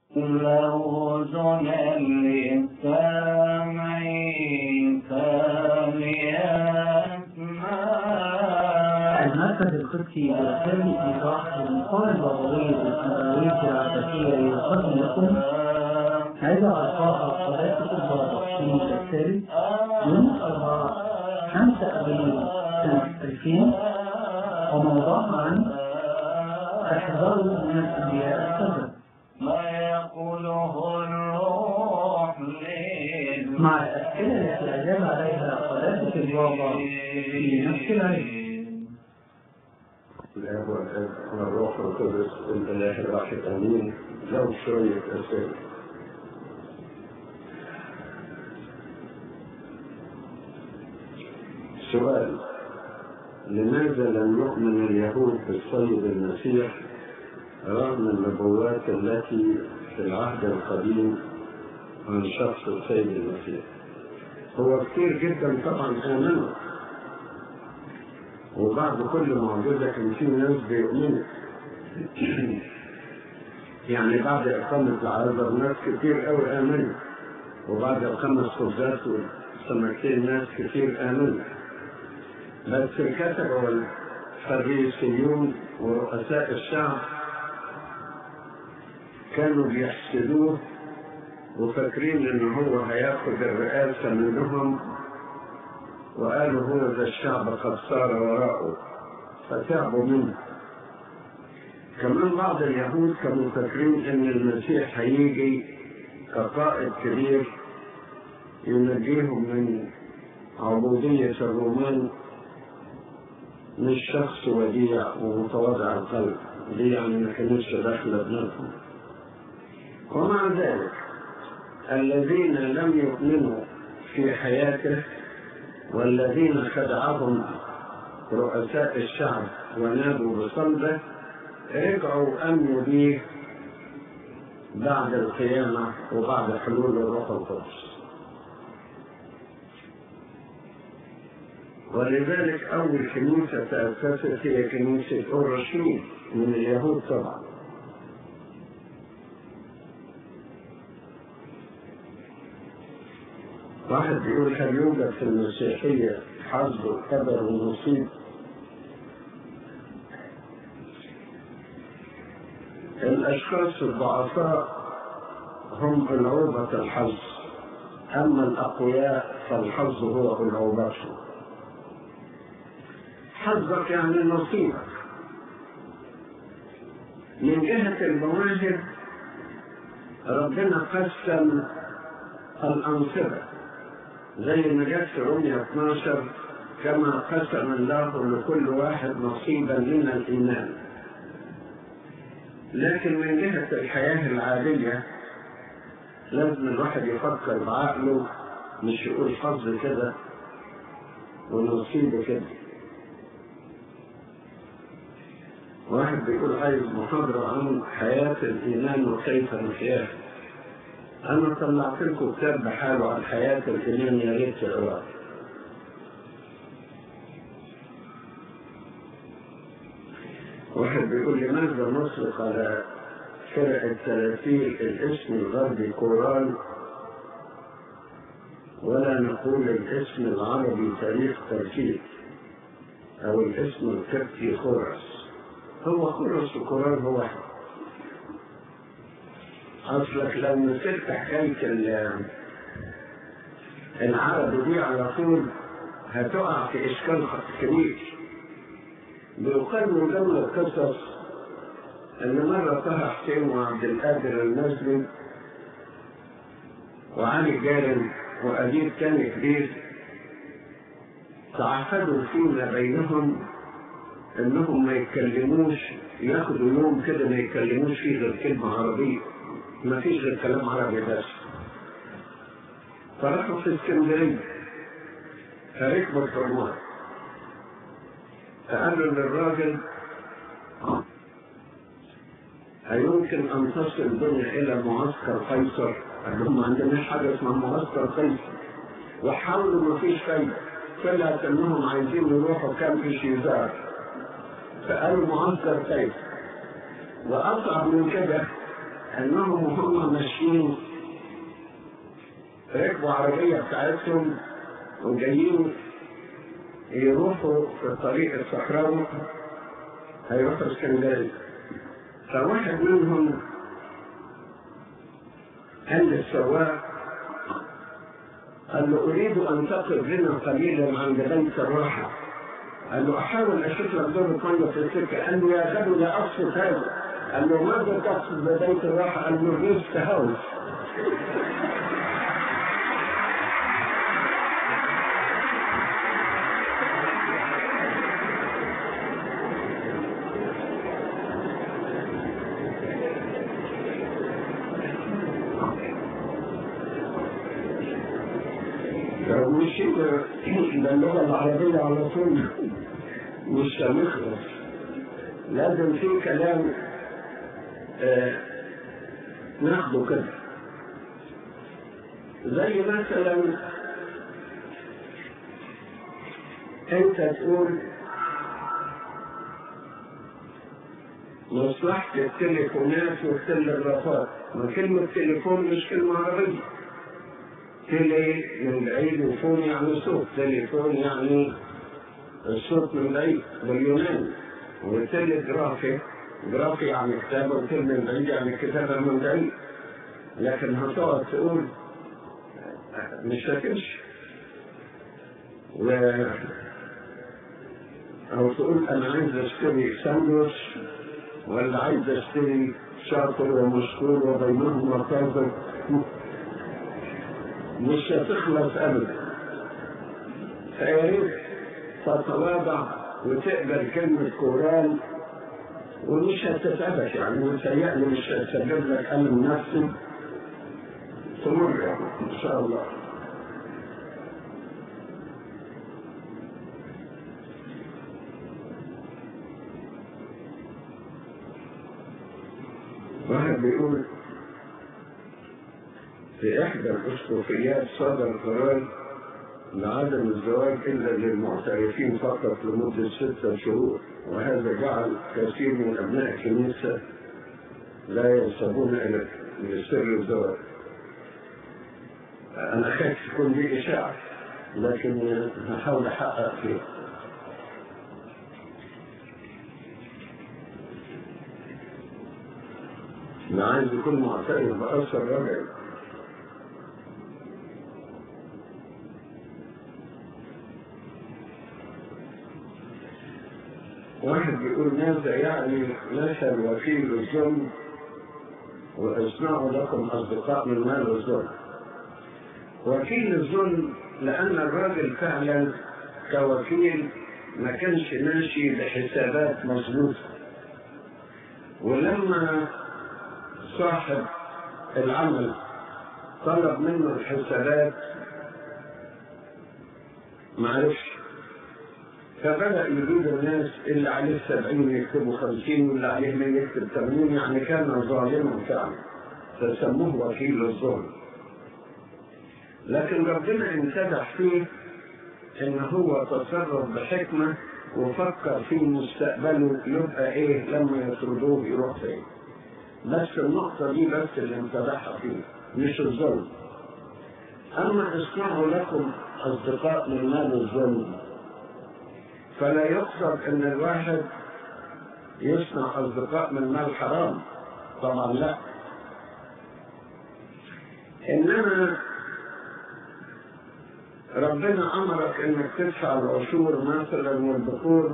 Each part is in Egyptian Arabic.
له أذن للسامع فليسمع المركز القدسي يرسل إيضاح للمقال الوضعي للأموية العباسية يقدم لكم هذا ألقاء قداسة البابا في التالي يوم الأربعاء 5 أبريل سنة 2000 وموضوعها عن احذروا من الأنبياء الكذب ما يقوله الروح للمؤمنين مع الأسئلة التي أجاب عليها قداسة البابا في نفس العلم الآب والأب والروح القدس الإله الواحد آمين لو شوية أسئلة سؤال لماذا لم يؤمن اليهود بالسيد المسيح رغم النبوات التي في العهد القديم عن شخص السيد المسيح هو كتير جدا طبعا آمنوا وبعد كل معجزة كان في ناس بيؤمنوا يعني بعد إقامة العذر ناس كتير قوي آمنوا وبعد الخمس خبزات والسمكتين ناس كتير آمنوا بس الكتبة والفريسيون ورؤساء الشعب كانوا بيحسدوه وفاكرين ان هو هياخد الرئاسة منهم وقالوا هو ذا الشعب قد صار وراءه فتعبوا منه كمان بعض اليهود كانوا فاكرين ان المسيح هيجي كقائد كبير ينجيهم من عبودية الرومان مش شخص وديع ومتواضع القلب دي يعني ما كانتش داخلة دماغهم ومع ذلك الذين لم يؤمنوا في حياته والذين خدعهم رؤساء الشعب ونادوا بصلبه رجعوا امنوا به بعد القيامة وبعد حلول الروح القدس ولذلك أول كنيسة تأسست هي كنيسة أورشليم من اليهود طبعا واحد بيقول هل يوجد في المسيحية حظ وقدر ونصيب الأشخاص الضعفاء هم ألعوبة الحظ أما الأقوياء فالحظ هو ألعوبتهم حظك يعني نصيبك من جهة المواهب ربنا قسم الأنصبة زي ما جت في رمية 12 كما قسم الله لكل واحد نصيبا من الإيمان لكن من جهة الحياة العادية لازم الواحد يفكر بعقله مش يقول حظ كده ونصيب كده واحد بيقول عايز محاضرة عن حياة الإيمان وكيف نحياها أنا طلعت لكم كتاب بحاله عن حياة الإيمان يا ريت تقراه واحد بيقول لماذا نطلق على فرق التلاتيل الاسم الغربي قرآن ولا نقول الاسم العربي تاريخ تركيب أو الاسم الكبتي خرس هو خرس وقرآن هو واحد أصلك لو مسكت حكاية العربي دي على طول هتقع في إشكال كبير بيقال من ضمن القصص ان مرة طه حسين وعبد القادر المسلم وعلي جارم وأديب تاني كبير تعهدوا فيما بينهم انهم ما يتكلموش ياخدوا يوم كده ما يتكلموش فيه غير كلمة عربية ما فيش غير كلام عربي بس فراحوا في اسكندرية فركبوا الحرمات فقالوا للراجل أيمكن أن تصل بنا إلى معسكر قيصر؟ قال لهم ما عندناش حاجة اسمها معسكر قيصر وحاولوا ما فيش فايدة طلعت إنهم عايزين يروحوا كام في شيزار فقالوا معسكر قيصر وأصعب من كده انهم هم ماشيين ركبوا عربية بتاعتهم وجايين يروحوا في الطريق الصحراوي هيروحوا اسكندرية فواحد منهم قال للسواق قال له أريد أن تقف بنا قليلا عند بيت الراحة قال له أحاول أشوف لك دور مية في السكة قال له يا غبي لا أقصد هذا قال له ماذا تقصد ببيت الراحة قال له ريست هاوس مش ده اللغة العربية على طول مش هنخلص لازم في كلام آه ناخده كده زي مثلا انت تقول مصلحة التليفونات والتلغرافات ما كلمة تليفون مش كلمة عربية تلي من بعيد وفون يعني صوت تليفون يعني الصوت من بعيد باليوناني وتلي جرافي جرافي يعني كتابة وتل من بعيد يعني كتابة من بعيد لكن هتقعد تقول مش هتمشي و أو تقول أنا عايز أشتري ساندويتش ولا عايز أشتري شاطر ومشهور وبينهما فاضل مش هتخلص ابدا فيا ريت تتواضع وتقبل كلمة كورال ومش هتتعبك يعني متهيألي مش هتسبب لك ألم نفسي تمر يعني إن شاء الله واحد بيقول في إحدى الأسقفيات صدر قرار لعدم الزواج إلا للمعترفين فقط لمدة ستة شهور وهذا جعل كثير من أبناء الكنيسة لا ينسبون إلى لسر الزواج أنا خايف تكون دي إشاعة لكن هحاول أحقق فيه أنا عايز يكون معترف بأثر رجعي واحد بيقول ماذا يعني مثل وكيل الظلم واصنعوا لكم اصدقاء من مال الظلم وكيل الظلم لان الراجل فعلا كوكيل ما كانش ماشي بحسابات مظبوطه ولما صاحب العمل طلب منه الحسابات معرفش فبدأ يجيب الناس اللي عليه سبعين يكتبوا خمسين واللي عليه مية يكتب ثمانين يعني كان ظالما فعلا فسموه وكيل الظلم لكن ربنا امتدح فيه ان هو تصرف بحكمة وفكر في مستقبله يبقى ايه لما يطردوه يروح فين بس النقطة دي بس اللي امتدحها فيه مش الظلم اما اصنعوا لكم اصدقاء من مال الظلم فلا يقصد ان الواحد يصنع اصدقاء من مال حرام طبعا لا انما ربنا امرك انك تدفع العشور مثلا والبخور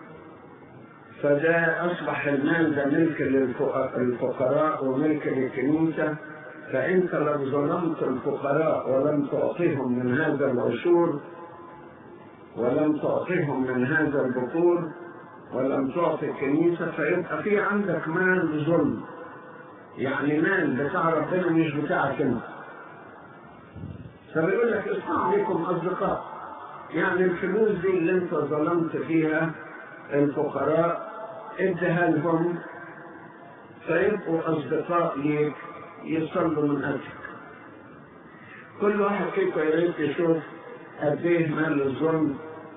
فده اصبح المال ده ملك للفقراء وملك للكنيسه فانت لو ظلمت الفقراء ولم تعطيهم من هذا العشور ولم تعطيهم من هذا البخور ولم تعطي الكنيسة فيبقى في عندك مال ظلم يعني مال بتاع ربنا مش بتاعك انت فبيقول لك اصنعوا لكم اصدقاء يعني الفلوس دي اللي انت ظلمت فيها الفقراء ادها لهم فيبقوا اصدقاء ليك يصلوا من اجلك كل واحد فيكم يا ريت يشوف قد ايه مال الظلم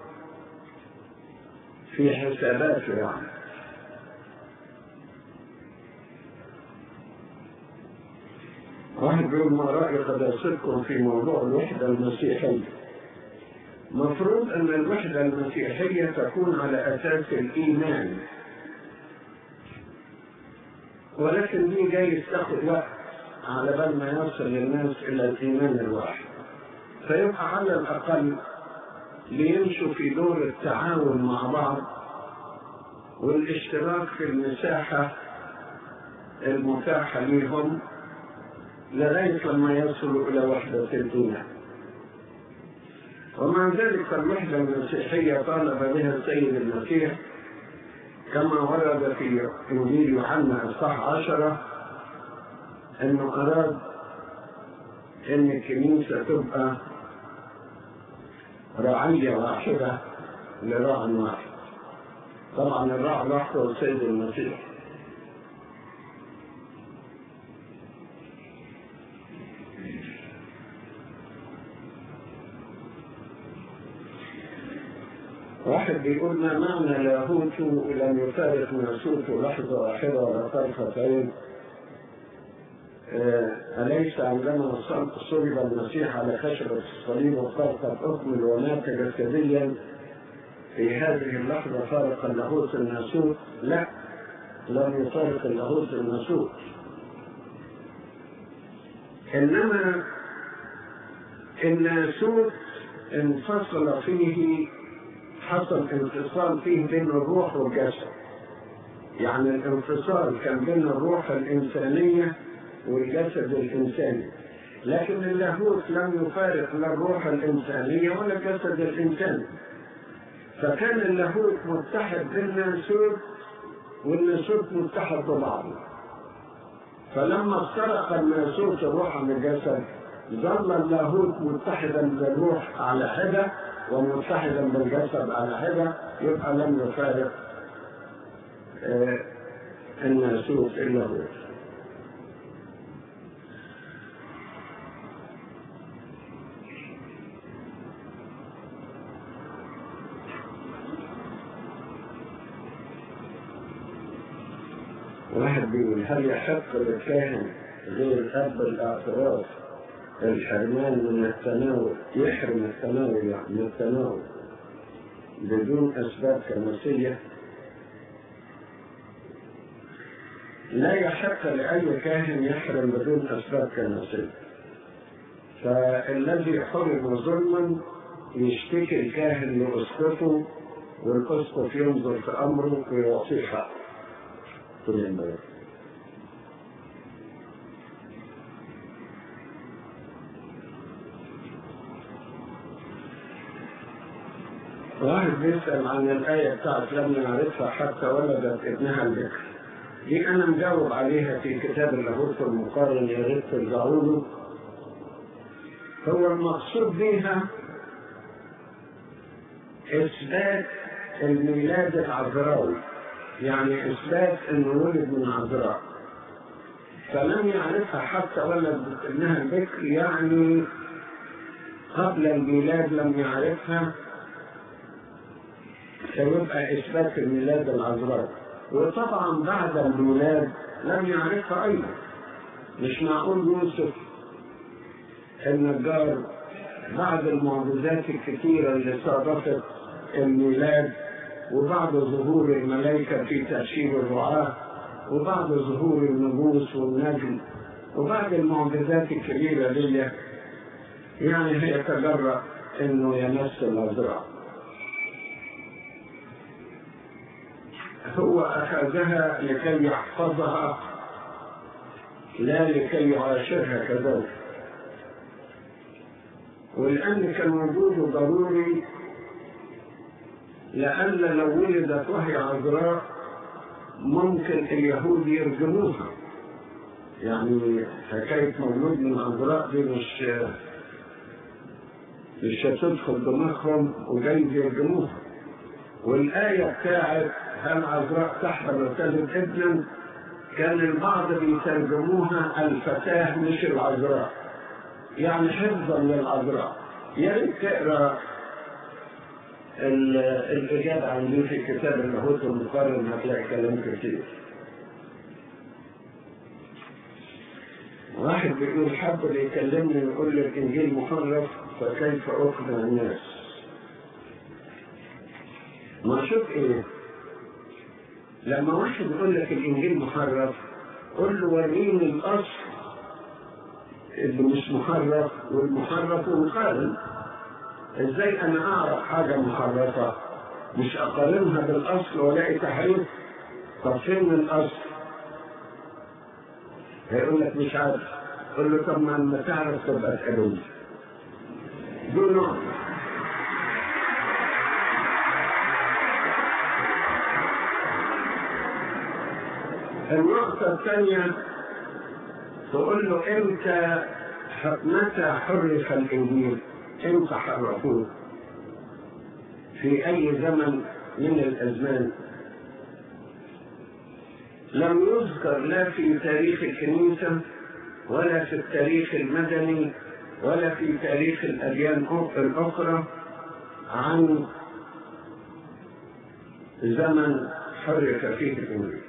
في حساباته يعني واحد بيقول ما رأي قداستكم في موضوع الوحدة المسيحية مفروض أن الوحدة المسيحية تكون على أساس الإيمان ولكن دي جاي تاخد وقت على بال ما يوصل الناس إلى الإيمان الواحد فيبقى على الأقل ليمشوا في دور التعاون مع بعض والاشتراك في المساحة المتاحة لهم لغاية لما يصلوا إلى وحدة الدنيا ومع ذلك الوحدة المسيحية طالب بها السيد المسيح كما ورد في إنجيل يوحنا إصحاح عشرة أنه أراد أن الكنيسة تبقى رعية واحدة لراع واحد طبعا الراع الواحد هو السيد المسيح واحد بيقول ما معنى لاهوت لم يفارق ناسوت لحظة واحدة ولا طرفة عين آه، أليس عندما صلب المسيح على خشبة الصليب وفرقت أكمل ومات جسديا في هذه اللحظة فارق اللاهوت الناسوت؟ لا لم يفارق اللاهوت الناسوت إنما الناسوت انفصل فيه حصل انفصال فيه بين الروح والجسد يعني الانفصال كان بين الروح الإنسانية والجسد الإنساني لكن اللاهوت لم يفارق لا الروح الإنسانية ولا الجسد الإنساني فكان اللاهوت متحد بالناسوت والناسوت متحد ببعضه فلما افترق الناسوت الروح عن الجسد ظل اللاهوت متحدا بالروح على حده ومتحدا بالجسد على حده يبقى لم يفارق آه الناسوت الا هو واحد بيقول هل يحق للكاهن غير أب الاعتراف الحرمان من التناول يحرم التناول يعني من التناول بدون أسباب كنسية لا يحق لأي كاهن يحرم بدون أسباب كنسية فالذي حرم ظلما يشتكي الكاهن لأسقفه والأسقف ينظر في أمره ويعطيه حقه كل البلد واحد بيسأل عن الآية بتاعت لم نعرفها حتى ولدت ابنها البكر دي أنا مجاوب عليها في كتاب اللاهوت المقارن يا ريت ترجعوا له هو المقصود بيها إثبات الميلاد العذراوي يعني إثبات إنه ولد من عذراء فلم يعرفها حتى ولد ابنها البكر يعني قبل الميلاد لم يعرفها سيبقى إثبات الميلاد العذراء وطبعا بعد الميلاد لم يعرفها أيضا مش معقول يوسف النجار بعد المعجزات الكثيرة اللي صادفت الميلاد وبعد ظهور الملائكة في تأشير الرعاة وبعد ظهور النبوس والنجم وبعد المعجزات الكبيرة دي يعني هيتجرأ انه يمس الأزرع هو أخذها لكي يحفظها لا لكي يعاشرها كذلك والآن كان وجوده ضروري لأن لو ولدت وهي عذراء ممكن اليهود يرجموها يعني حكاية مولود من عذراء دي مش مش هتدخل دماغهم وجايز يرجموها والآية بتاعت هل عذراء تحمل وتلد ابنا كان البعض بيترجموها الفتاة مش العذراء يعني حفظا للعذراء يا ريت تقرا الإجابة عن دي في كتاب اللاهوت المقارن هتلاقي كلام كتير واحد بيقول حب اللي يكلمني ويقول لي الانجيل محرف فكيف اقنع الناس ما شوف ايه لما واحد يقول لك الانجيل محرف قول له وريني الاصل اللي مش محرف والمحرف ونقارن ازاي انا اعرف حاجه محرفه مش اقارنها بالاصل والاقي تحريف طب فين الاصل هيقول لك مش عارف قول له طب ما لما تعرف تبقى تقابلني دي نقطة النقطة الثانية تقول له امتى متى حرف الانجيل؟ امتى حرفوه؟ في اي زمن من الازمان؟ لم يذكر لا في تاريخ الكنيسة ولا في التاريخ المدني ولا في تاريخ الأديان الأخرى عن زمن حرف فيه الإنجيل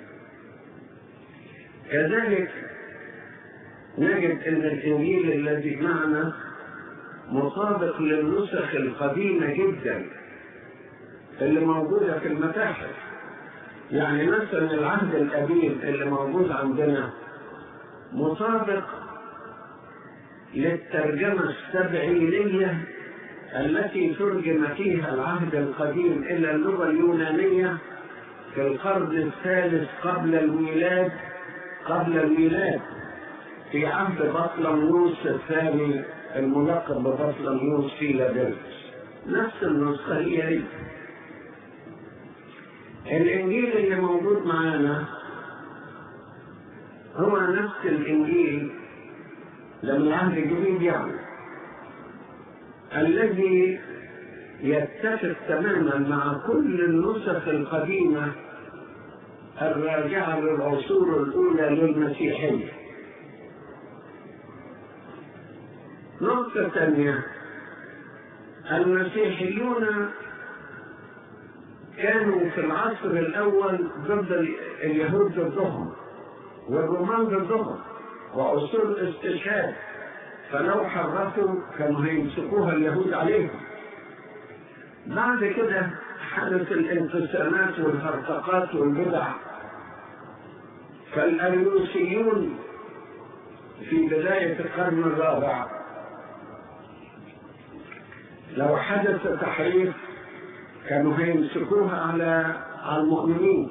كذلك نجد أن الإنجيل الذي معنا مطابق للنسخ القديمة جدا اللي موجودة في المتاحف يعني مثلا العهد القديم اللي موجود عندنا مطابق للترجمة السبعينية التي ترجم فيها العهد القديم إلى اللغة اليونانية في القرن الثالث قبل الميلاد قبل الميلاد في عهد بطلميوس الثاني الملقب ببطلميوس فيلادلفس نفس النسخة هي هي الإنجيل اللي موجود معانا هو نفس الإنجيل لما العهد الجديد يعني الذي يتفق تماما مع كل النسخ القديمة الراجعة للعصور الأولى للمسيحية نقطة ثانية المسيحيون كانوا في العصر الأول ضد اليهود ضدهم والرومان ضدهم وعصور الاستشهاد فلو حرفوا كانوا هيمسكوها اليهود عليهم بعد كده حدث الانقسامات والهرطقات والبدع فالأريوسيون في بداية القرن الرابع لو حدث تحريف كانوا هيمسكوها على على المؤمنين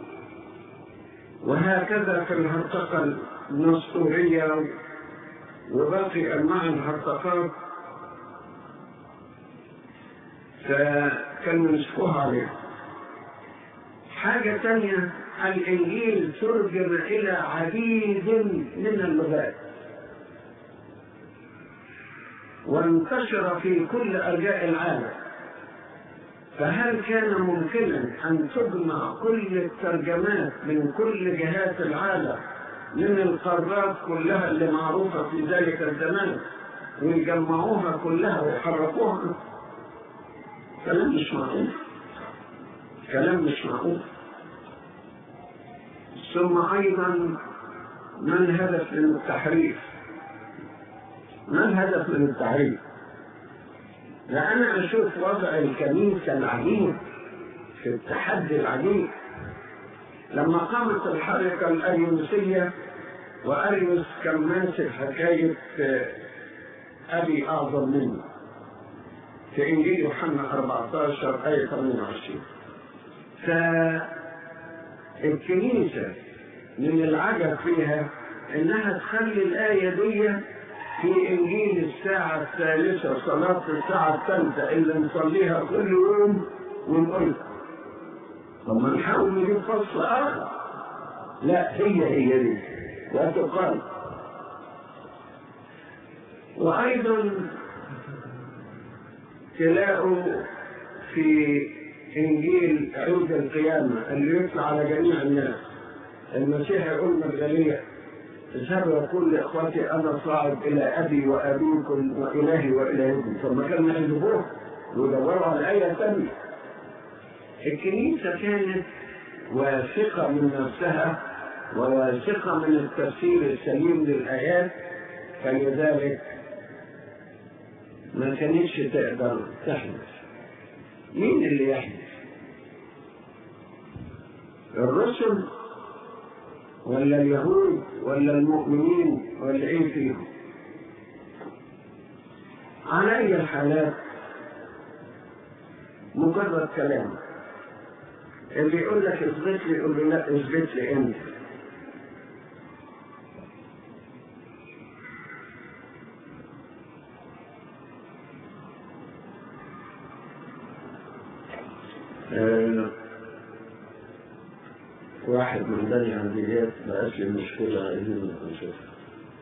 وهكذا في الهرطقة النسطورية وباقي أنواع الهرطقات فكانوا يمسكوها عليها حاجة تانية الإنجيل ترجم إلى عديد من اللغات وانتشر في كل أرجاء العالم فهل كان ممكنا أن تجمع كل الترجمات من كل جهات العالم من القارات كلها اللي معروفة في ذلك الزمان ويجمعوها كلها ويحركوها كلام مش معقول كلام مش معقول ثم أيضا ما الهدف من التحريف ما الهدف من التحريف لأنا أشوف وضع الكنيسة العجيب في التحدي العجيب لما قامت الحركة الأريوسية وأريوس كان ماسك حكاية أبي أعظم مني في إنجيل يوحنا 14 آية 28 فالكنيسة من العجب فيها إنها تخلي الآية دي في إنجيل الساعة الثالثة صلاة الساعة الثالثة اللي نصليها كل يوم ونقولها طب ما نحاول نجيب فصل آخر لا هي هي دي وتقال وأيضا تلاقوا في إنجيل عود القيامة اللي يطلع على جميع الناس المسيح يقول مرجلية اذهبوا يقول لإخوتي أنا صاعد إلى أبي وأبيكم وإلهي وإلهكم ثم كانوا يحذفوه ويدوروا على آية ثانية الكنيسة كانت واثقة من نفسها وواثقة من التفسير السليم للآيات فلذلك ما كانتش تقدر تحدث مين اللي يحدث الرسل ولا اليهود ولا المؤمنين ولا ايه فيهم على اي الحالات مجرد كلام اللي يقول لك اثبت لي يقول له لا اثبت لي انت آه، واحد من بني عبديات بقاش لي مشكلة عايزين نشوفها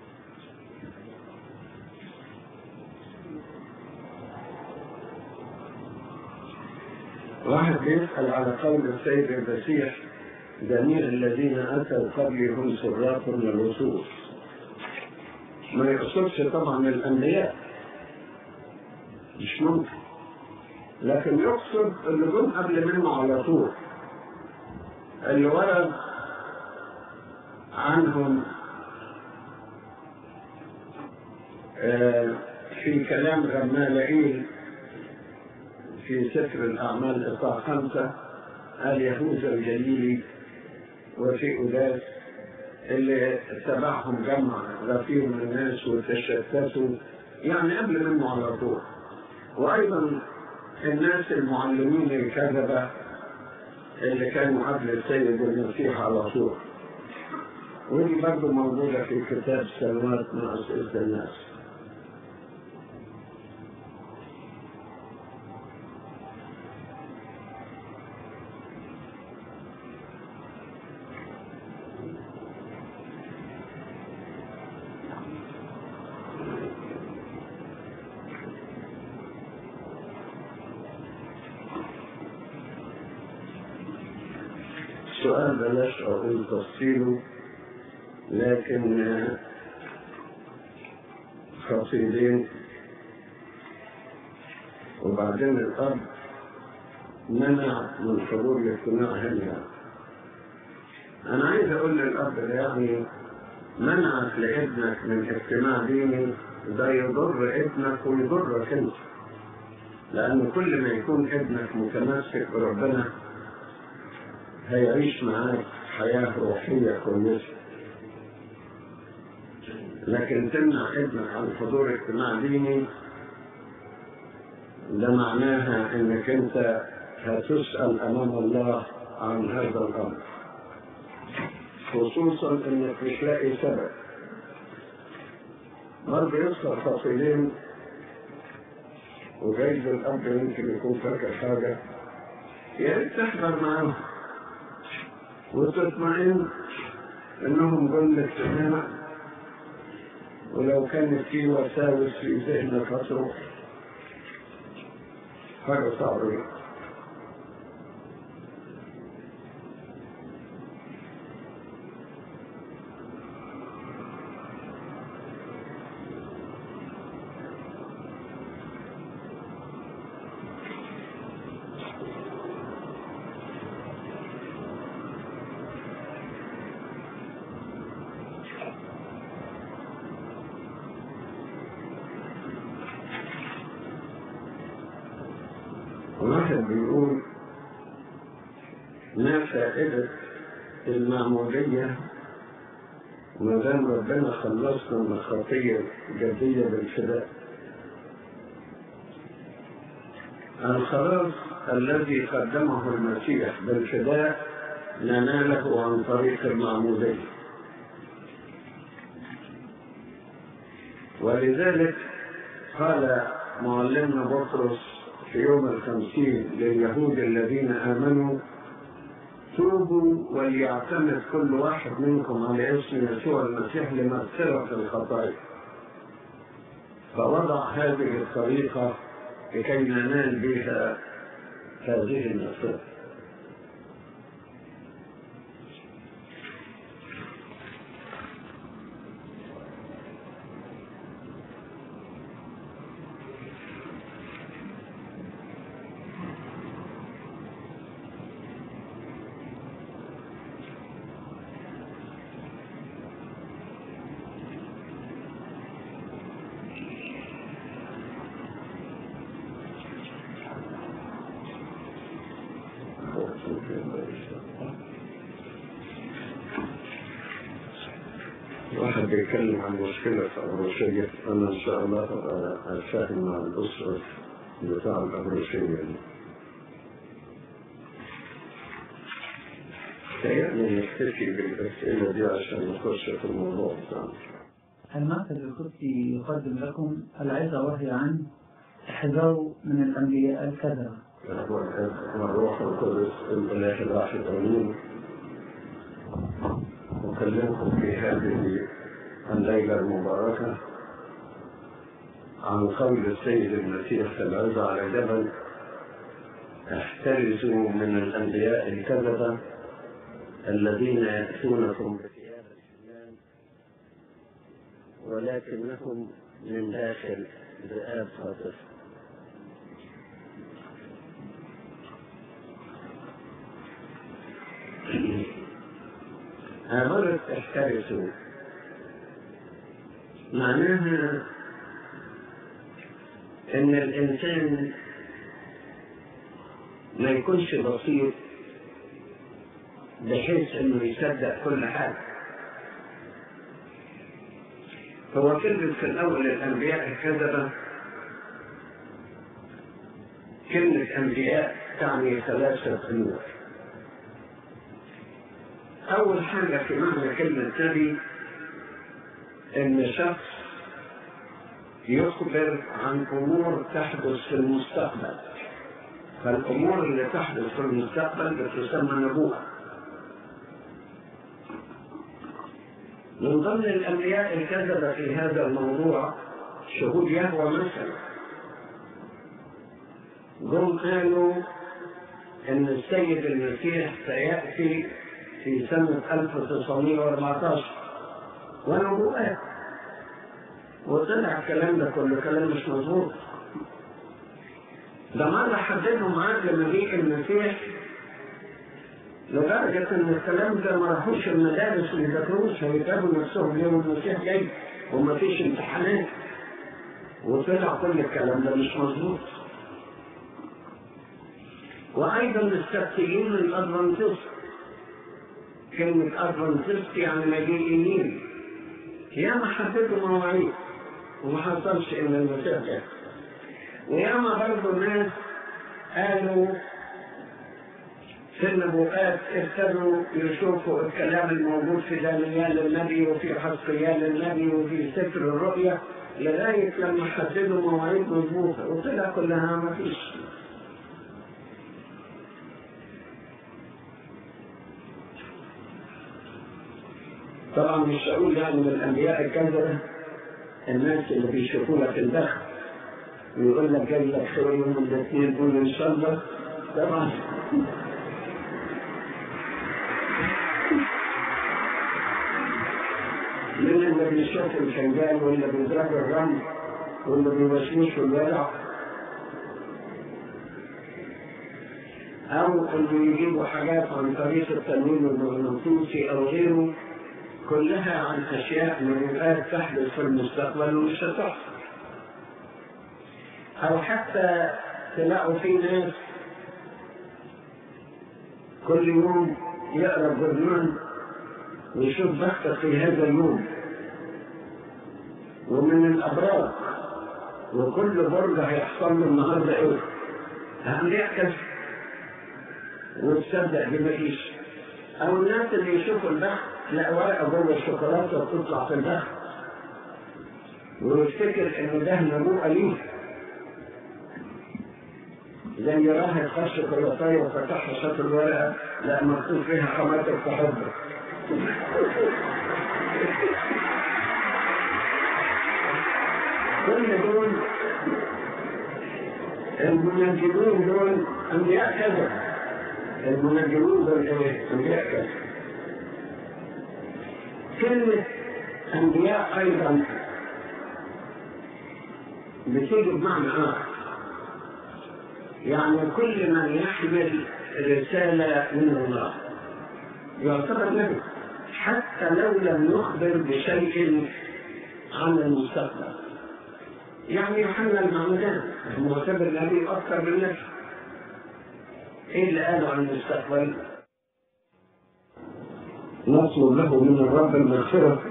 واحد بيسأل على قول السيد المسيح جميع الذين أتوا قبلي هم سراق للوصول ما يقصدش طبعا الأنبياء مش ممكن لكن يقصد اللي جم قبل منه على طول اللي ورد عنهم آه، في كلام غمالائيل في سفر الأعمال إصحاح خمسة قال يهوذا الجليلي وفي أداس اللي تبعهم جمع غفير من الناس وتشتتوا يعني قبل منه على طول وأيضا الناس المعلمين الكذبة اللي كانوا قبل السيد المسيح على طول ودي برضه موجودة في كتاب سلوات مع أسئلة الناس السؤال بلاش أقول تفصيله لكن آه، خطيبين وبعدين الأب منع من حضور الاجتماع هنا أنا عايز أقول للأب ده يعني منعك لابنك من اجتماع ديني ده يضر ابنك ويضرك أنت لأن كل ما يكون ابنك متمسك بربنا هيعيش معاك حياة روحية كويسة لكن تمنع ابنك عن حضور اجتماع ديني ده معناها انك انت هتسأل امام الله عن هذا الامر خصوصا انك مش لاقي سبب برضه يسأل خطيبين وجايز الاب يمكن يكون فاكر حاجة يا ريت تحضر معاهم وتطمئن انهم جملة اجتماع ولو كانت في وساوس في ذهنك هتروح حاجة صعبة واحد بيقول ما فائدة المعمودية ما دام ربنا خلصنا من الخطية الجدية بالفداء الخلاص الذي قدمه المسيح بالفداء نناله عن طريق المعمودية ولذلك قال معلمنا بطرس في يوم الخمسين لليهود الذين آمنوا توبوا وليعتمد كل واحد منكم على اسم يسوع المسيح لمغفرة الخطايا فوضع هذه الطريقة لكي ننال بها هذه المغفرة واحد بيتكلم عن مشكلة في الأبروشية أنا إن شاء الله أتفاهم مع الأسرة بتاع الأبروشية دي تهيألي نكتفي بالأسئلة دي عشان نخش في الموضوع بتاعنا المركز القدسي يقدم لكم العظة وهي عن احذروا من الأنبياء الكذبة والروح القدس الإله الواحد أمين أكلمكم في هذه الليلة المباركة عن قول السيد المسيح في العظة على جبل احترزوا من الأنبياء الكذبة الذين يأتونكم بثياب الحمام ولكنهم من داخل ذئاب خاطفة عبارة احترسوا معناها ان الانسان ما يكونش بسيط بحيث انه يصدق كل حاجة هو كلمة في الأول الأنبياء الكذبة كلمة أنبياء تعني ثلاثة أمور أول حاجة في معنى كلمة نبي إن شخص يخبر عن أمور تحدث في المستقبل فالأمور اللي تحدث في المستقبل بتسمى نبوءة من ضمن الأنبياء الكذبة في هذا الموضوع شهود يهوى مثلا جم قالوا إن السيد المسيح سيأتي في سنة 1914 ونبوءات وطلع الكلام ده كله كلام مش مظبوط ده مرة حددوا معاه لمجيء المسيح لدرجة إن الكلام ده ما راحوش المدارس اللي ذاكروش هيتابعوا نفسهم اليوم المسيح جاي ومفيش امتحانات وطلع كل الكلام ده مش مظبوط وأيضا السبتيين الأدفانتست كلمة أدفانتست يعني مجيئين ياما حددوا مواعيد وما حصلش إن المسيح جاي وياما برضه الناس قالوا في النبوءات ابتدوا يشوفوا الكلام الموجود في دانيال النبي وفي حسقيال النبي وفي سفر الرؤيا لغاية لما حددوا مواعيد مظبوطة وطلع كلها ما فيش طبعا مش هقول يعني من الأنبياء الكذبة الناس اللي بيشوفوا لك الدخل ويقول لك جاي لك خير يوم الاثنين قول إن شاء الله طبعا من اللي بيشوف الفنجان واللي بيضرب الرمل واللي بيوشوش الورع أو اللي يجيبوا حاجات عن طريق التنويم المغناطيسي أو غيره كلها عن أشياء نبوءات تحدث في المستقبل ومش هتحصل أو حتى تلاقوا في ناس كل يوم يقرأ برنامج ويشوف بختك في هذا اليوم ومن الأبراج وكل برج هيحصل له النهارده ايه؟ هنعكس وتصدق بمفيش أو الناس اللي يشوفوا البحث لا ورقة جوه الشوكولاتة وتطلع في البحث ويفتكر إن ده نبوءة ليه زي راهب خش شوكولاتاية وفتحها شاف الورقة لا مكتوب فيها خماتر تحضر كل دول المنجمون دول انبياء كذا المنجمون دول ايه؟ انبياء كذا كلمة انبياء ايضا بتيجي بمعنى اخر يعني كل من يحمل رسالة من الله يعتبر نبي حتى لو لم يخبر بشيء عن المستقبل يعني يوحنا المعمدان معتبر نبي اكثر من نفسه ايه اللي قاله عن المستقبل نطلب له من الرب المغفرة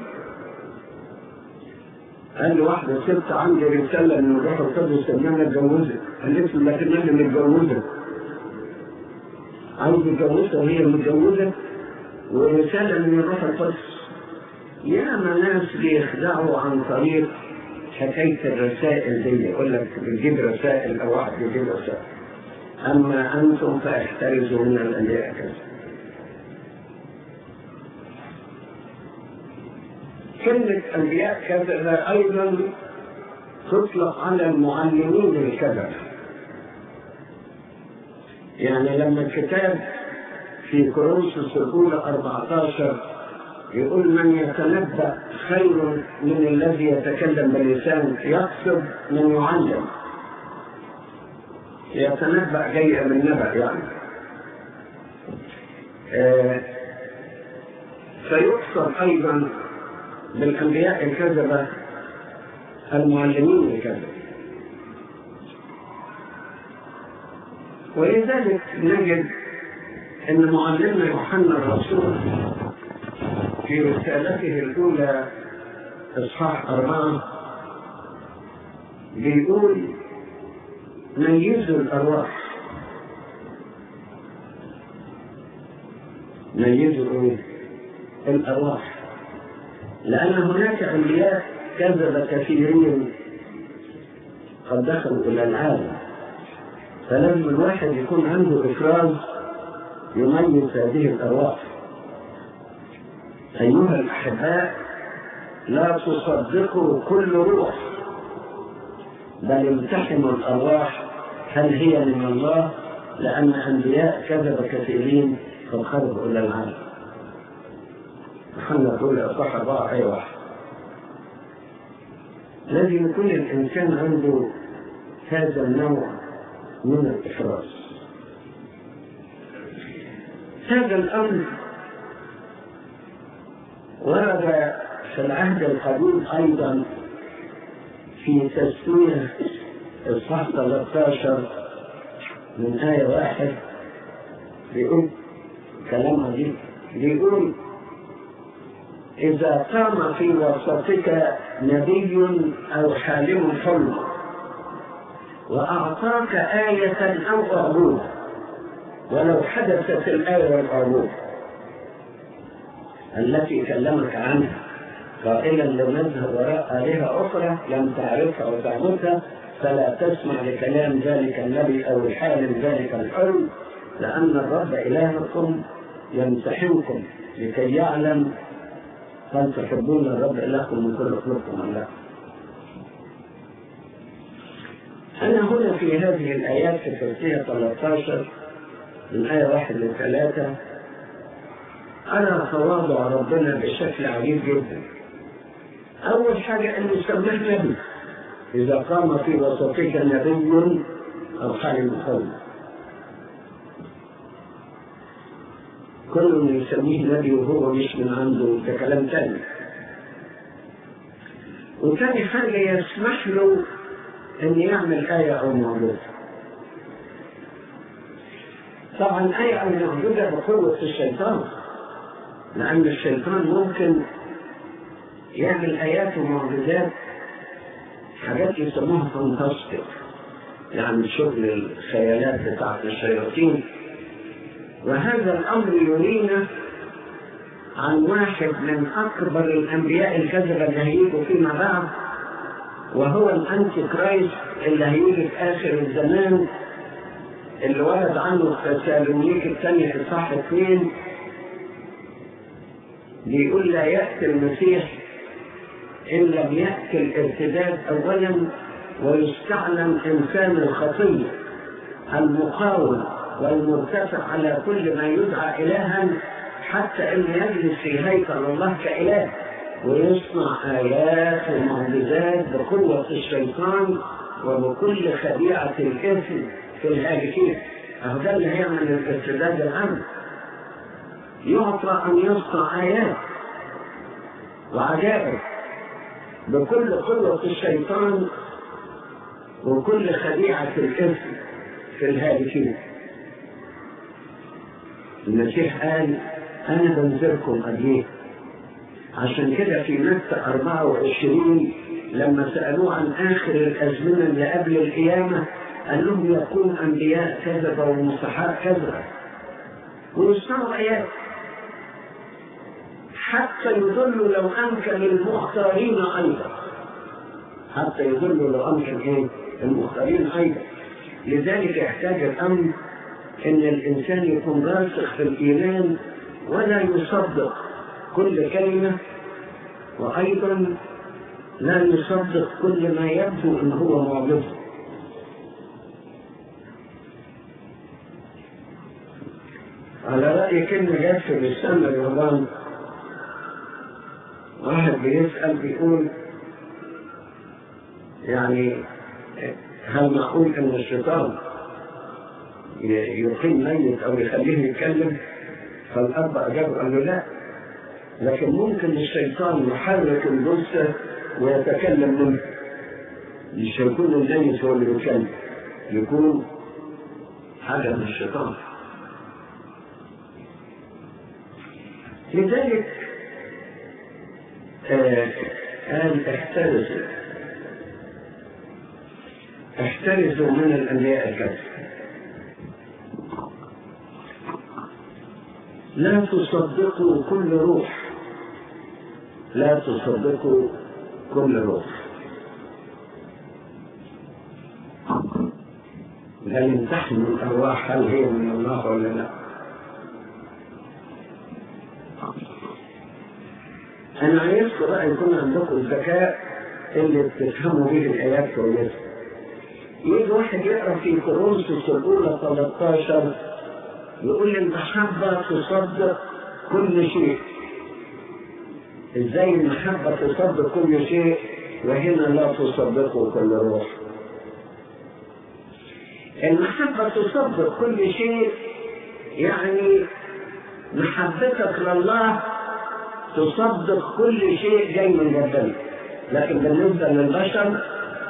قال لي واحدة ست عندي رسالة من الروح القدس إن أنا أتجوزك قالت له لكن أنا متجوزة عايز أتجوزها وهي متجوزة ورسالة من الروح القدس ياما ناس بيخدعوا عن طريق حكاية الرسائل دي يقول لك بتجيب رسائل أو واحد بيجيب رسائل أما أنتم فاحترزوا من الأنبياء كذا كلمة أنبياء كذا أيضا تطلق على المعلمين الكذا يعني لما الكتاب في كورنثوس الأولى 14 يقول من يتنبأ خير من الذي يتكلم بلسان يقصد من يعلم يتنبأ جاية من نبأ يعني آه فيقصد أيضا بالأنبياء الكذبة المعلمين الكذبة ولذلك نجد أن معلمنا يوحنا الرسول في رسالته الأولى إصحاح أربعة بيقول ميزوا الأرواح ميزوا إيه؟ الأرواح لأن هناك أنبياء كذب كثيرين قد دخلوا إلى العالم فلازم الواحد يكون عنده إفراز يميز هذه الأرواح أيها الأحباء لا تصدقوا كل روح بل امتحنوا الأرواح هل هي من الله لأن أنبياء كذب كثيرين قد خرجوا إلى العالم محمد يقول أصح أربعة أي واحد لازم يكون الإنسان عنده هذا النوع من الإفراز هذا الأمر ورد في العهد القديم أيضا في تسمية إصحاح 13 من آية واحد بيقول كلام عجيب بيقول إذا قام في وسطك نبي أو حالم حلم وأعطاك آية أو أعبود ولو حدثت الآية والأعبود التي كلمك عنها قائلا لو نذهب وراء آلهة أخرى لم تعرفها وتعبدها فلا تسمع لكلام ذلك النبي أو الحالم ذلك الحلم لأن الرب إلهكم يمتحنكم لكي يعلم هل تحبون الرب إلهكم من كل قلوبكم أم لا؟ أنا هنا في هذه الآيات في تفسير 13 من آية واحد لثلاثة أنا تواضع ربنا بشكل عجيب جدا. أول حاجة أنه سماه نبي. إذا قام في وسطك نبي أو حالم قوم. كل من يسميه نبي وهو مش من عنده ده كلام تاني. وتاني حاجة يسمح له أن يعمل آية أو معجزة. طبعا آية أو معجزة بقوة الشيطان. لأن الشيطان ممكن يعمل آيات ومعجزات حاجات يسموها فانتاستيك يعني شغل الخيالات بتاعت الشياطين وهذا الأمر يرينا عن واحد من أكبر الأنبياء الكذبة اللي هيجوا فيما بعد وهو الأنتي كرايست اللي هيجي في آخر الزمان اللي ورد عنه في تسالونيك الثانية في صح اثنين بيقول لا يأتي المسيح إن لم يأتي الارتداد أولا ويستعلم إنسان الخطية المقاوم والمرتفع على كل ما يدعى إلها حتى أن يجلس في هيكل الله كإله ويصنع آيات ومعجزات بقوة الشيطان وبكل خديعة الإثم في الهالكين أهو ده اللي هيعمل الارتداد العام يعطى أن يصنع آيات وعجائب بكل قوة الشيطان وكل خديعة الإثم في الهالكين المسيح قال أنا بنذركم قبليه عشان كده في متى 24 لما سألوه عن آخر الأزمنة اللي قبل القيامة قال لهم يكون أنبياء كذبة ومصحاء كذبة ويصنعوا آيات حتى يضلوا لو أمكن المختارين أيضا حتى يضلوا لو أمكن إيه المختارين أيضا لذلك يحتاج الأمر أن الإنسان يكون راسخ في الإيمان ولا يصدق كل كلمة وأيضا لا يصدق كل ما يبدو أن هو معجزة على رأي كلمة جت في الرسالة رمضان واحد بيسأل بيقول يعني هل معقول ان الشيطان يقيم ميت او يخليه يتكلم فالاب اجاب قال له لا لكن ممكن الشيطان يحرك الجثه ويتكلم منه مش هيكون الميت هو اللي بيتكلم يكون حاجه من الشيطان لذلك آه قال احترزوا احترزوا من الانبياء الكذب لا تصدقوا كل روح لا تصدقوا كل روح لا يمتحنوا الارواح هل هي من الله ولا لا انا عايزكم بقى يكون عندكم الذكاء اللي بتفهموا به الايات كويسه يجي واحد يقرا في كورنثوس الاولى 13 يقول المحبه تصدق كل شيء ازاي المحبه تصدق كل شيء وهنا لا تصدقه كل روح المحبه تصدق كل شيء يعني محبتك لله تصدق كل شيء جاي من ربنا لكن بالنسبه للبشر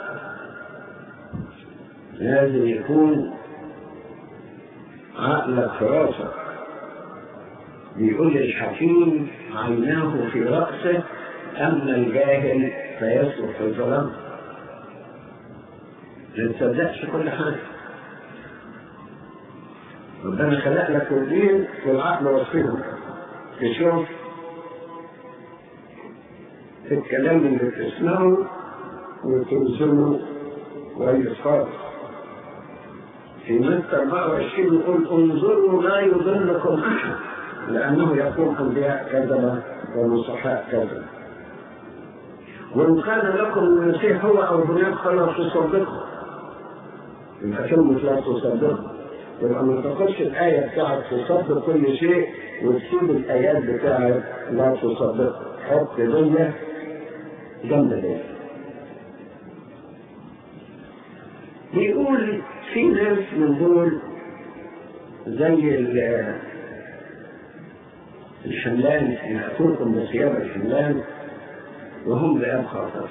لازم يكون عقلك في راسك بيقول الحكيم عيناه في رأسه أما الجاهل فيسلك في الظلام ما تصدقش كل حاجة ربنا خلق لك الدين والعقل وصفهم تشوف الكلام اللي بتسمعه وترسمه كويس خالص في متى 24 يقول انظروا لا يضلكم احد لانه يكون انبياء كذبه ومصحاء كذبه وان كان لكم المسيح هو او هناك فلا تصدقوا يبقى كلمه لا تصدقوا يبقى ما تاخدش الايه بتاعت تصدق كل شيء وتسيب الايات بتاعت لا تصدق حط دي جنب دي بيقول في ناس من دول زي الحملان يأتوكم بثياب الحملان وهم ذئاب خاطر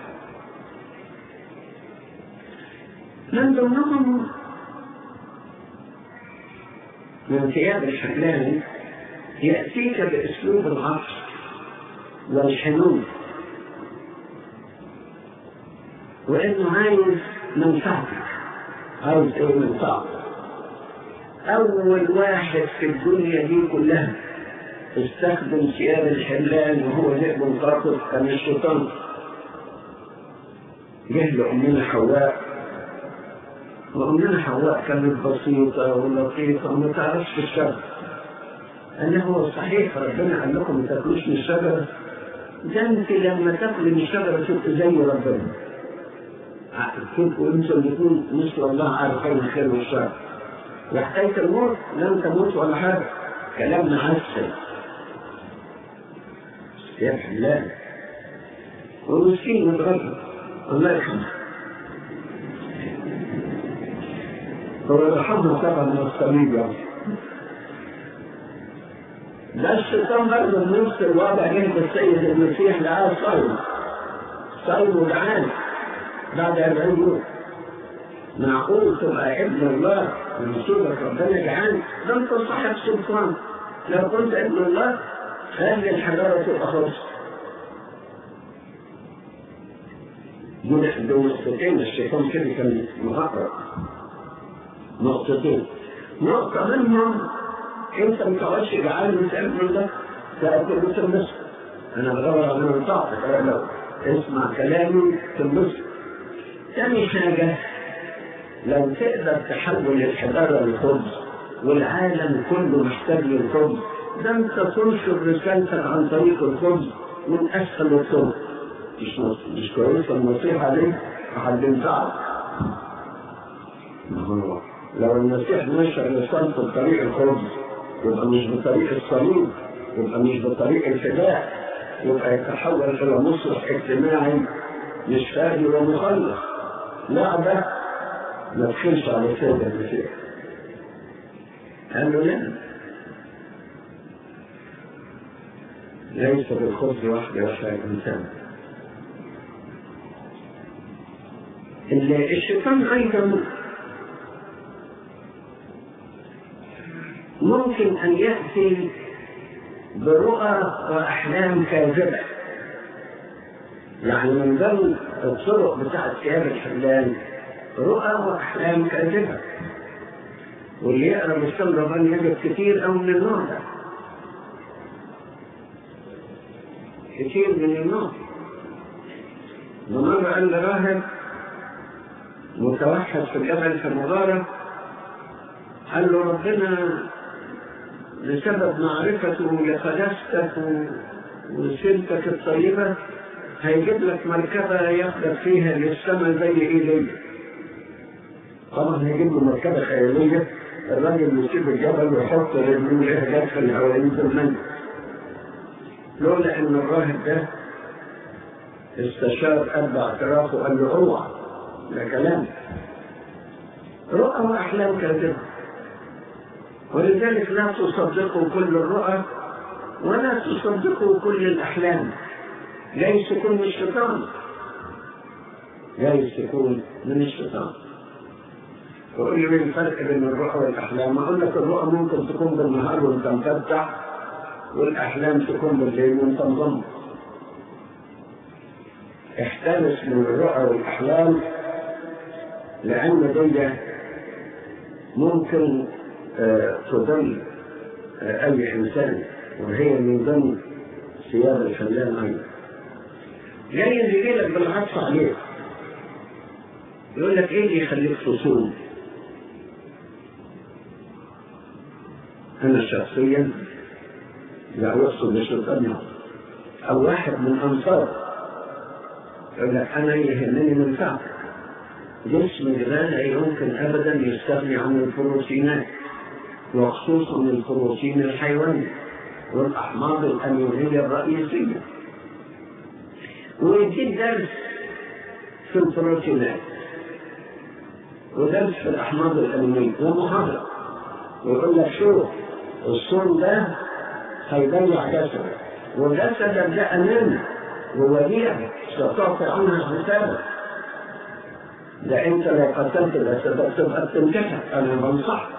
من ضمنهم من ثياب الحملان يأتيك بأسلوب العطف والحنون وإنه عايز منفعتك عايز ايه من صعب اول واحد في الدنيا دي كلها استخدم ثياب الحلال وهو ذئب قاطر كان الشيطان جه لأمنا حواء وأمنا حواء كانت بسيطة ولطيفة وما تعرفش الشر قال له هو صحيح ربنا قال لكم ما تاكلوش من الشجرة ده انت لما تاكل من الشجرة تبقى زي ربنا تبقوا انتوا الاثنين مثل الله عارفين الخير والشر وحكاية الموت لن تموت ولا حاجة كلام معسل يا حلال ومسكين متغرب الله يرحمه هو يرحمه طبعا من الصليب يعني ده الشيطان برضه بنفس الوضع جه السيد المسيح لقاه صايم صايم ودعان بعد 40 يوم معقول تبقى ابن الله من صورة ربنا جعان ده انت صاحب سلطان لو كنت ابن الله خلي الحجارة تبقى خالصة دول دول نقطتين الشيطان كده كان مغرق نقطتين نقطة منهم انت ما تقعدش جعان من من ده تأكل وتنبسط انا بدور على منطقتك لو اسمع كلامي تنبسط تاني حاجة لو تقدر تحول الحجارة للخبز والعالم كله محتاج للخبز ده انت تنشر رسالتك عن طريق الخبز من اسهل الطرق مش مش كويسه النصيحه دي هتنفعك لو المسيح نشر رسالته بطريق الخبز يبقى مش بطريق الصليب يبقى مش بطريق الفداء يبقى يتحول الى مسرح اجتماعي مش فاهم ومخلص لعبه ما تخلش على السيد المسيح قال له لا ليس بالخبز وحده يحيى الانسان الشيطان ايضا ممكن ان ياتي برؤى واحلام كاذبه يعني من ضمن الطرق بتاعت ثياب الحلال رؤى واحلام كاذبه واللي يقرا مستمر ربان يجد كتير او من النوع ده كتير من النوع ومرة قال لراهب متوحد في الجبل في المغارة قال له ربنا بسبب معرفته لقداستك وسيرتك الطيبة هيجيب لك مركبة ياخدك فيها للسماء زي ايدي طبعا هيجيب له مركبة خيالية الراجل يسيب الجبل ويحط رجليه جت في الهواء في المنزل لولا ان الراهب ده استشار اب اعترافه قال له اوعى ده كلام رؤى واحلام كاذبه ولذلك لا تصدقوا كل الرؤى ولا تصدقوا كل الاحلام جايز تكون من الشيطان جايز تكون من الشيطان تقول لي ايه الفرق بين الرؤى والاحلام؟ اقول لك الرؤى ممكن تكون بالنهار وانت مفتح والاحلام تكون بالليل وانت مغمض احترس من الرؤى والاحلام لان دي ممكن آه تضل آه اي انسان وهي من ضمن ثياب الحلال ايضا جاي يجي لك بالعطف عليك يقول لك ايه اللي يخليك تصوم انا شخصيا لا يقصد الشيطان او واحد من انصار يقول لك انا يهمني منفعتك جسم لا يمكن ابدا يستغني عن البروتينات وخصوصا البروتين الحيواني والاحماض الامينيه الرئيسيه ويديك درس في البروتينات ودرس في الاحماض الامينيه ومحاضره ويقول لك شوف الصوم ده هيضيع جسدك وجسدك ده امانه ووديعه ستعطي عنها حسابك ده انت لو قتلت جسدك تبقى بتنتحر انا بنصحك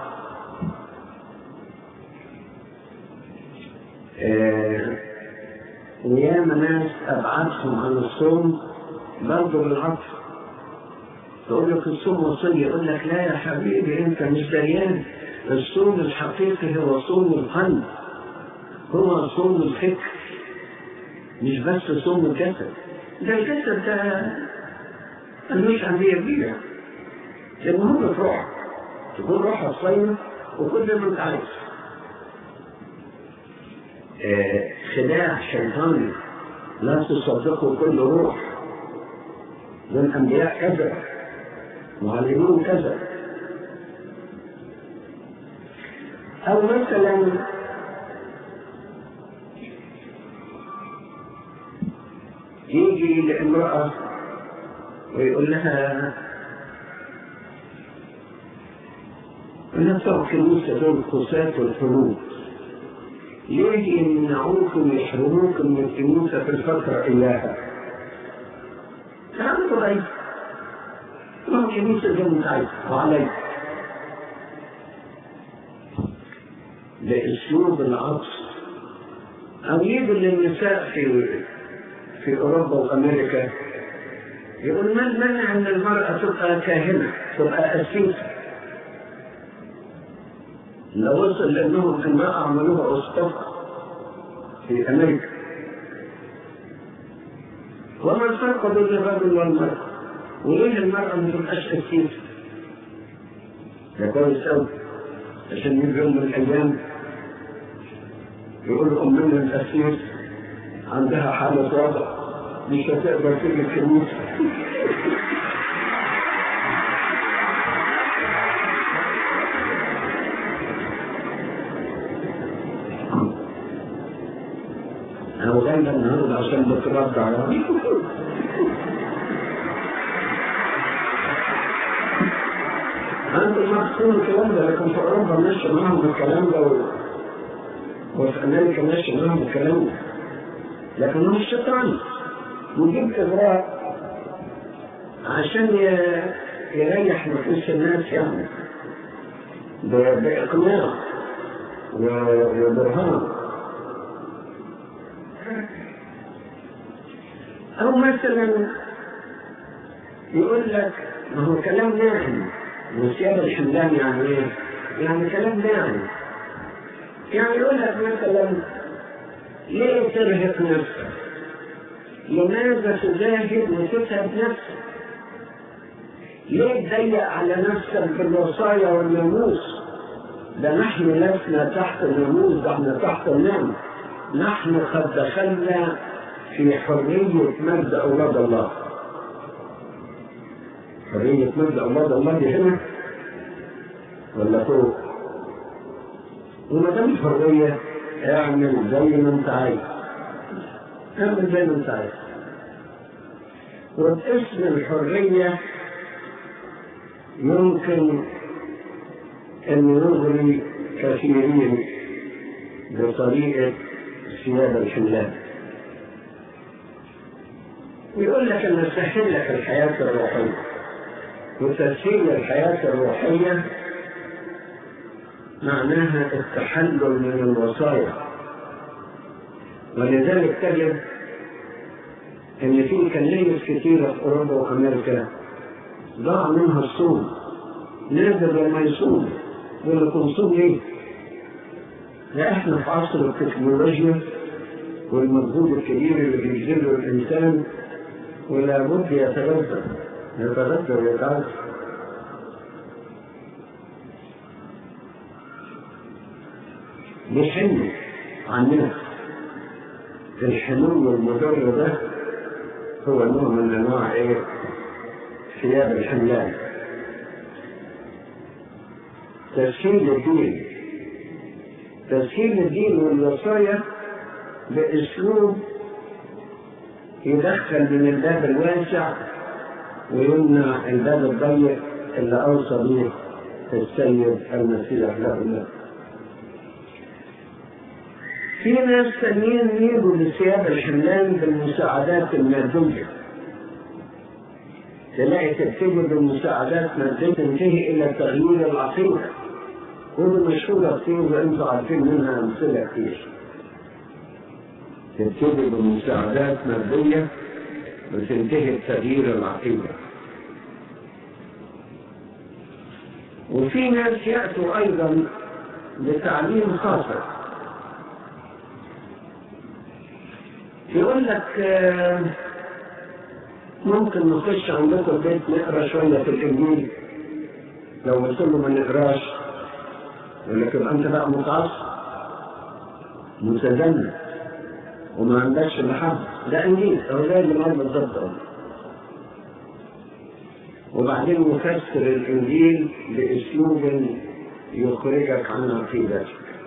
آه وياما ناس ابعادهم عن الصوم برضه بالعطف تقول لك الصوم وصية يقول لك لا يا حبيبي انت مش دريان الصوم الحقيقي هو صوم القلب هو صوم الفكر مش بس صوم الجسد ده الجسد ده ملوش أهمية كبيرة المهم في روحك تكون روحك صايمة وكل ما انت عايز آه خداع شيطاني لا تصدقوا كل روح والأنبياء كذا معلمون كذا أو مثلا يجي لامرأة ويقول لها أنا بتوع الكنيسة دول القساة والحروب ليه يمنعوكم يحرموكم من الكنيسة في الفترة إياها؟ كلام طبيعي ما الكنيسة زي ما عايز وعليك لأسلوب العطف أو يجوا للنساء في في أوروبا وأمريكا يقول ما المانع أن المرأة تبقى كاهنة تبقى أسيسة لو وصل لأنهم المرأة عملوها أسقف في أمريكا وما الفرق بين الرجل والمرأة؟ وليه المرأة ما تبقاش أسيسة؟ ده كويس أوي عشان يجي يوم من الأيام يقول أمنا الأسيس عندها حالة وضع مش هتقدر تيجي الكنيسة أنا غايبة النهاردة عشان بترد على أنت ما تكون الكلام ده لكن في أوروبا ماشي معاهم الكلام ده و... وفي أمريكا ماشي معاهم الكلام ده لكن هو الشيطان يجيب إغراء عشان ي- يريح نفوس الناس يعني ب- بإقناع و- وبرهان أو مثلا يقول لك ما هو كلام ناعم وسيادة الحمدان يعني ايه؟ يعني كلام ناعم يعني يقول لك مثلا ليه ترهق نفسك؟ لماذا تجاهد وتتعب نفسك؟ ليه تضيق على نفسك بالوصايا والناموس؟ ده نحن لسنا تحت الناموس ده احنا تحت النعمة نحن قد دخلنا في حرية مجد أولاد الله حرية مجد أولاد الله دي هنا ولا فوق وما دام حرية اعمل زي ما انت عايز اعمل زي ما انت عايز وباسم الحرية يمكن أن يغري كثيرين بطريقة سيادة الحملان يقول لك أن سهل لك الحياة الروحية وتسهيل الحياة الروحية معناها التحلل من الوصايا ولذلك تجد ان في كنايس كثيرة في اوروبا وامريكا ضاع منها الصوم نادر لما يصوم يقول لكم صوم ليه؟ لا احنا في عصر التكنولوجيا والمجهود الكبير اللي بيبذله الانسان ولا بد يتغذى يتغذى ويتعذب بيحن عننا الحنون المضر ده هو نوع من انواع ايه ثياب الحملان تسهيل الدين تسهيل الدين والوصايا باسلوب يدخل من الباب الواسع ويمنع الباب الضيق اللي اوصى به السيد المسيح له الله في ناس تانيين يجوا لثياب الحملان بالمساعدات المادية تلاقي تبتدي بالمساعدات مادية تنتهي إلى تغيير العقيدة ودي مشهورة كتير وأنتم عارفين منها أمثلة كتير تبتدي بمساعدات مادية وتنتهي بتغيير العقيدة وفي ناس يأتوا أيضا بتعليم خاطئ يقول لك آه، ممكن نخش عندكم البيت نقرا شويه في الانجيل لو قلت له ما نقراش يقول لك يبقى انت بقى متعصب متزمت وما عندكش محبه ده انجيل او زي اللي قال بالظبط أهو. وبعدين يفسر الانجيل باسلوب يخرجك عن عقيدتك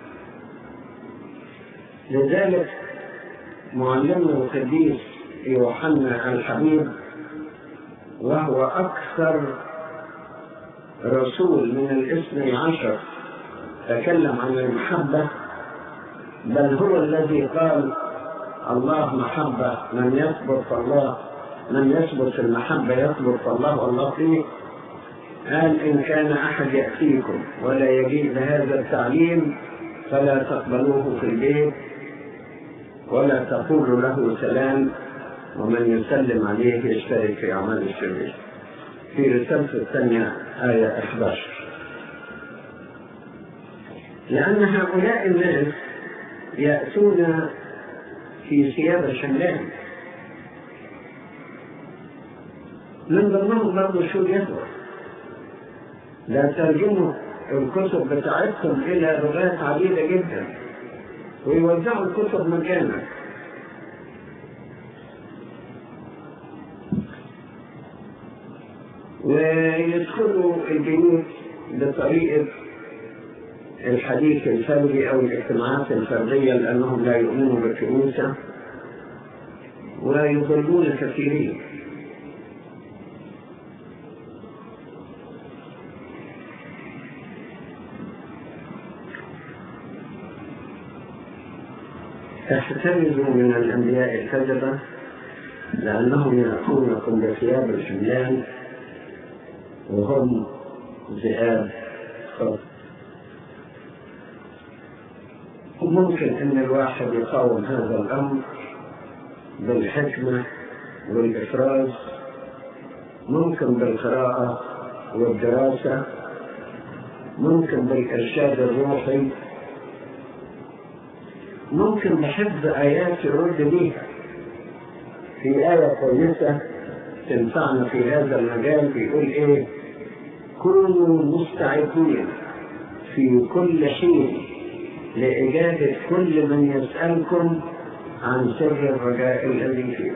لذلك معلمنا القديس يوحنا الحبيب وهو أكثر رسول من الاثني عشر تكلم عن المحبة بل هو الذي قال الله محبة من يثبت فالله من يثبت في المحبة يثبت فالله والله فيه قال إن كان أحد يأتيكم ولا يجيب بهذا التعليم فلا تقبلوه في البيت ولا تقول له سلام ومن يسلم عليه يشترك في أعمال الشرير في رسالة الثانية آية 11 لأن هؤلاء الناس يأتون في ثياب شملان من ضمنهم برضه شو يدعو لا ترجموا الكتب بتاعتهم إلى لغات عديدة جدا ويوزعوا الكتب مجانا ويدخلوا البيوت بطريقة الحديث الفردي أو الاجتماعات الفردية لأنهم لا يؤمنوا بالكنيسة ويضلون كثيرين احترزوا من الأنبياء الكذبة لأنهم يأتونكم بثياب الحملان وهم ذئاب خاص وممكن أن الواحد يقاوم هذا الأمر بالحكمة والإفراز ممكن بالقراءة والدراسة ممكن بالإرشاد الروحي ممكن بحفظ آيات يرد بيها في آية كويسة تنفعنا في هذا المجال بيقول إيه كونوا مستعدين في كل حين لإجابة كل من يسألكم عن سر الرجاء الذي فيه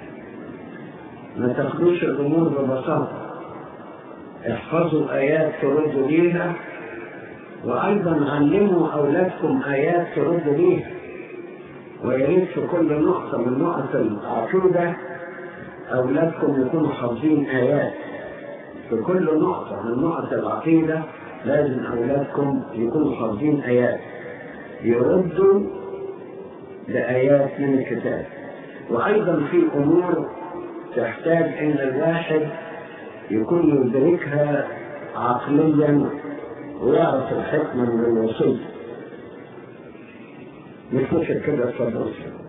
ما تاخدوش الأمور ببساطة احفظوا آيات تردوا بيها وأيضا علموا أولادكم آيات تردوا بيها ويا ريت في كل نقطة من نقط العقيدة أولادكم يكونوا حافظين آيات في كل نقطة من نقط العقيدة لازم أولادكم يكونوا حافظين آيات يردوا بآيات من الكتاب وأيضا في أمور تحتاج أن الواحد يكون يدركها عقليا ويعرف الحكمة من الوصية مش كده اتفضل